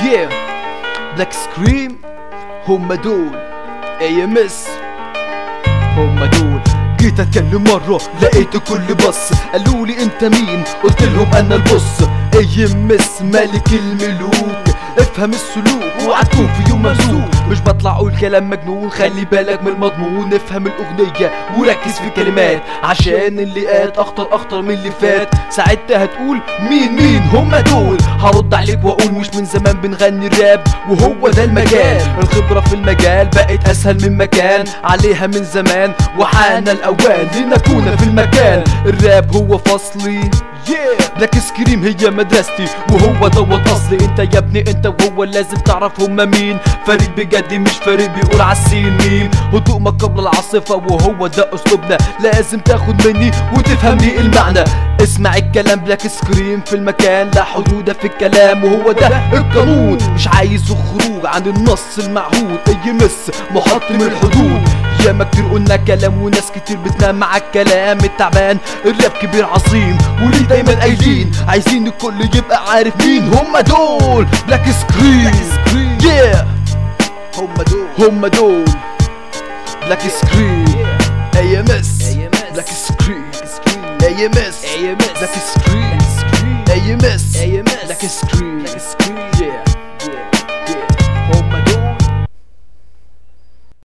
yeah بلاك سكريم هم دول اي ام اس هم دول جيت اتكلم مرة لقيت الكل بص قالوا لي انت مين قلت لهم انا البص اي ام اس ملك الملوك افهم السلوك اوعى تكون في يوم ممسوك مش بطلع اقول كلام مجنون خلي بالك من المضمون افهم الاغنية وركز في الكلمات عشان اللي قات اخطر اخطر من اللي فات ساعتها هتقول مين مين هما دول هرد عليك واقول مش من زمان بنغني راب وهو ده المجال الخبرة في المجال بقت اسهل من مكان عليها من زمان وحان الاوان لنكون في المكان الراب هو فصلي yeah. بلاك سكريم هي مدرستي وهو دوت اصلي انت يا ابني انت وهو لازم تعرف هما مين فريد بجد مش فريد بيقول عالسين مين هدوء ما قبل العاصفة وهو ده اسلوبنا لازم تاخد مني وتفهم لي المعنى اسمع الكلام بلاك سكريم في المكان لا حدود في الكلام وهو ده القانون مش عايز خروج عن النص المعهود اي مس محطم الحدود ياما كتير قلنا كلام وناس كتير بتنام مع الكلام التعبان الراب كبير عظيم وليه دايما قايلين عايزين الكل يبقى عارف مين هما دول بلاك سكريم yeah هما دول هما دول بلاك سكريم اي ام اس بلاك سكريم اي ام اس بلاك سكريم اي ام اس بلاك سكريم